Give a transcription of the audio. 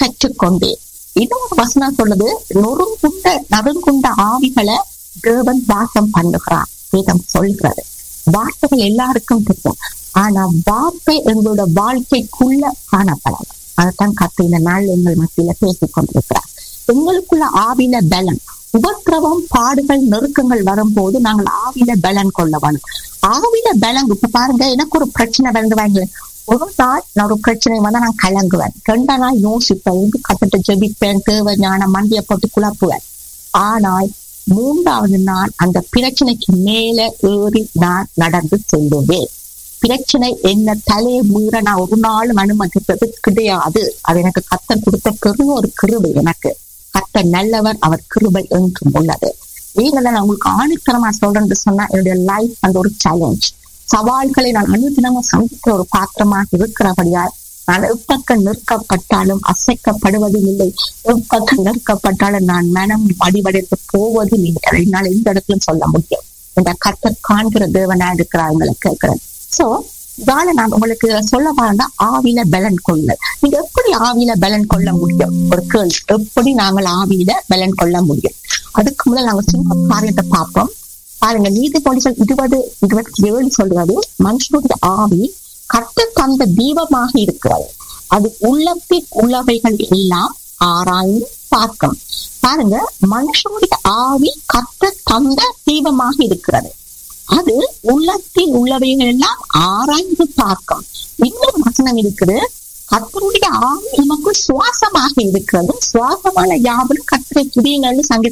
கற்றுக்கொண்டேன் இன்னொரு வசனம் சொல்லுது நொறுங்குண்ட நறுங்குண்ட ஆவிகளை தேவன் வாசம் பண்ணுகிறார் வேதம் சொல்கிறது வார்த்தைகள் எல்லாருக்கும் தெரியும் ஆனா வார்த்தை எங்களோட வாழ்க்கைக்குள்ள காணப்படாது அதைத்தான் கத்து இந்த நாள் எங்கள் மத்தியில பேசிக் கொண்டிருக்கிறார் எங்களுக்குள்ள ஆவில பலன் உபத்திரவம் பாடுகள் நெருக்கங்கள் வரும்போது நாங்கள் ஆவில பலன் கொள்ள வேணும் ஆவில பலன் இப்ப பாருங்க எனக்கு ஒரு பிரச்சனை வந்து வாங்க ஒரு நாள் நான் ஒரு பிரச்சனை வந்தா நான் கலங்குவேன் ரெண்டா நாள் யோசிப்பேன் இது கத்துட்டு ஜெபிப்பேன் தேவை ஞான மண்டிய போட்டு குழப்புவேன் ஆனால் மூன்றாவது நாள் அந்த பிரச்சனைக்கு மேல ஏறி நான் நடந்து செல்லுவேன் பிரச்சனை என்ன தலையை மீற நான் ஒரு நாளும் அனுமதித்தது கிடையாது அது எனக்கு கத்தன் கொடுத்த பெரிய ஒரு கிருபை எனக்கு கத்தர் நல்லவர் அவர் கிருபை என்றும் உள்ளது ஏன்னா நான் உங்களுக்கு ஆணித்தரமா சொல்றேன்னு சொன்னா என்னுடைய லைஃப் அந்த ஒரு சேலஞ்ச் சவால்களை நான் அனுதினமும் சந்திக்கிற ஒரு பாத்திரமாக இருக்கிறபடியால் நான் எப்பக்கம் நிற்கப்பட்டாலும் அசைக்கப்படுவதும் இல்லை எப்பக்கம் நிற்கப்பட்டாலும் நான் மனம் அடிவடைந்து போவதும் இல்லை அதை என்னால் எந்த இடத்திலும் சொல்ல முடியும் இந்த கத்தர் காண்கிற தேவனா இருக்கிறாங்களை கேட்கிறேன் சோ இதால நான் உங்களுக்கு சொல்ல வாழ்ந்தா ஆவில பலன் கொள்ள நீங்க எப்படி ஆவில பலன் கொள்ள முடியும் ஒரு கேள்வி எப்படி நாங்கள் ஆவியில பலன் கொள்ள முடியும் அதுக்கு முதல் நாங்க சின்ன காரியத்தை பார்ப்போம் பாருங்க நீதிமொழிகள் இருபது இருபத்தி ஏழு சொல்றது மனுஷனுடைய ஆவி கட்ட தந்த தீபமாக இருக்கிறது அது உள்ளத்தில் உள்ளவைகள் எல்லாம் ஆராய்ந்து பார்க்கும் பாருங்க மனுஷனுடைய ஆவி கட்ட தந்த தீபமாக இருக்கிறது அது உள்ளத்தில் உள்ளவைகள் எல்லாம் ஆராய்ந்து பார்க்கும் இன்னொரு வசனம் இருக்குது கத்தருடைய ஆவி நமக்கு சுவாசமாக இருக்கிறது சுவாசமான யாவரும் கத்தரை துதியுங்கள்னு சங்கீத